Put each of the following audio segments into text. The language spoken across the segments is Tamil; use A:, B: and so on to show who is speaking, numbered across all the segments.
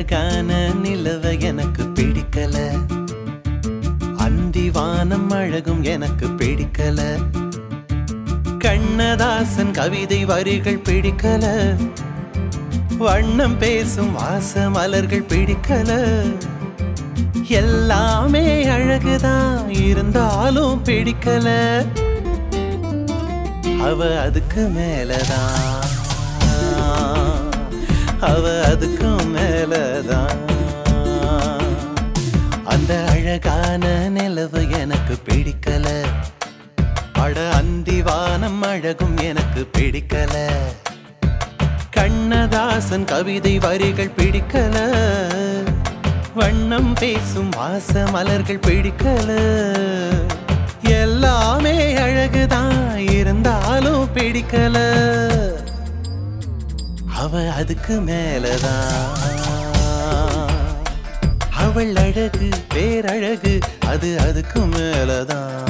A: அழகான நிலவ எனக்கு பிடிக்கல அந்தி வானம் அழகும் எனக்கு பிடிக்கல கண்ணதாசன் கவிதை வரிகள் பிடிக்கல வண்ணம் பேசும் வாச மலர்கள் பிடிக்கல எல்லாமே அழகுதான் இருந்தாலும் பிடிக்கல அவ அதுக்கு மேலதான் அவ அதுக்கு மேலதான் அந்த அழகான நிலவு எனக்கு பிடிக்கல அட அந்தி வானம் அழகும் எனக்கு பிடிக்கல கண்ணதாசன் கவிதை வரிகள் பிடிக்கல வண்ணம் பேசும் வாச மலர்கள் பிடிக்கல எல்லாமே அழகுதான் இருந்தாலும் பிடிக்கல அவ அதுக்கு மேலதான் அவள் அழகு பேரழகு அது அதுக்கு மேலதான்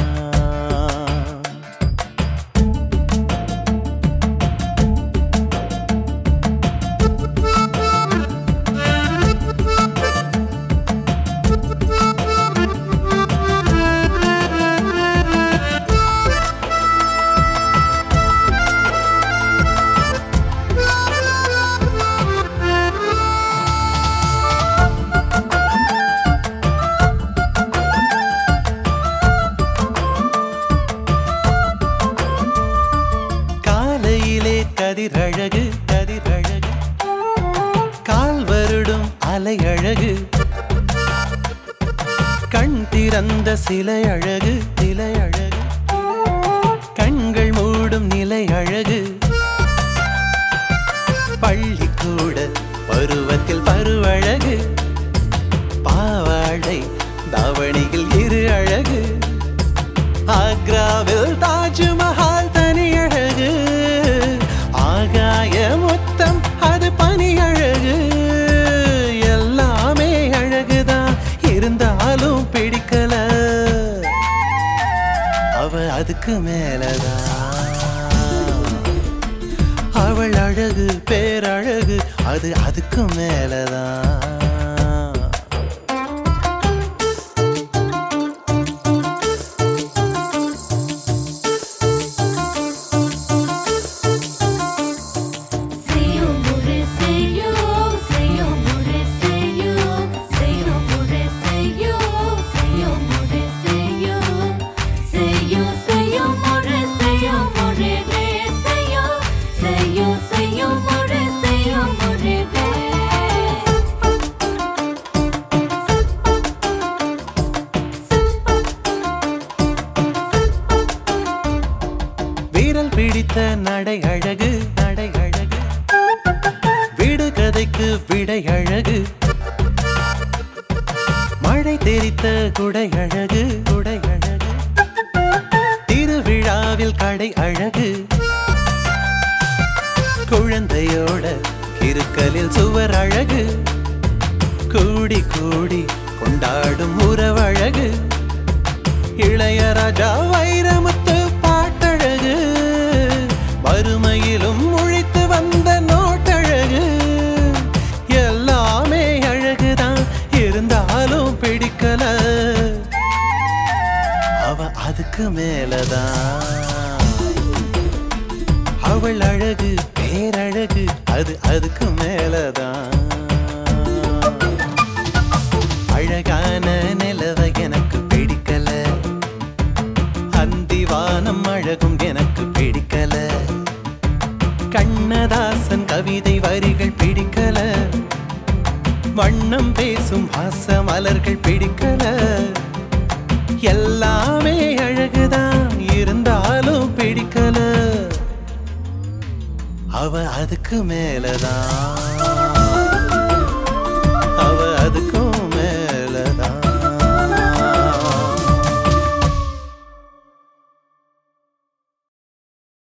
A: காலையிலே கதிரழகு கதிரழகு கால் வருடும் அலை அழகு கண் திறந்த சிலை அழகு சிலை அழகு கண்கள் மூடும் நிலை அழகு பள்ளிக்கூட பருவத்தில் பருவழகு பாவாடை தாவணியில் இரு அழகு ஆக்ராவில் தாஜ்மஹால் தனி அழகு ஆகாய மொத்தம் அது பனி அழகு எல்லாமே அழகுதான் இருந்தாலும் பிடிக்கல அவ அதுக்கு மேலதான் அவள் அழகு பேரழகு அது அதுக்கு மேலதான்
B: Seyo more seyo, seyo more seyo, seyo more seyo, seyo more seyo, seyo seyo more seyo more re seyo, seyo seyo more seyo more re.
A: வீரல் பிடித்த நடை அழகு நடை அழகு வீடு கதைக்கு விடை அழகு மழை தெரித்த குடை அழகு குடை அழகு திருவிழாவில் கடை அழகு குழந்தையோட கிருக்கலில் சுவர் அழகு கூடி கூடி கொண்டாடும் உறவழகு இளையராஜா வைரமுத்து பாட்டழகு வறுமையிலும் முழித்து வந்த நோட்டழகு எல்லாமே அழகுதான் இருந்தாலும் பிடிக்கல அவ அதுக்கு மேலதான் அவள் அழகு பேரழகு அது அதுக்கு மேலதான் அழகான நிலவ எனக்கு பிடிக்கல அந்தி வானம் அழகும் எனக்கு பிடிக்கல கண்ணதாசன் கவிதை வரிகள் பிடிக்கல வண்ணம் பேசும் வாச மலர்கள் பிடிக்கல எல்லாமே அழகுதான் இருந்தாலும் பிடிக்கல அவ அதுக்கு மேலதான்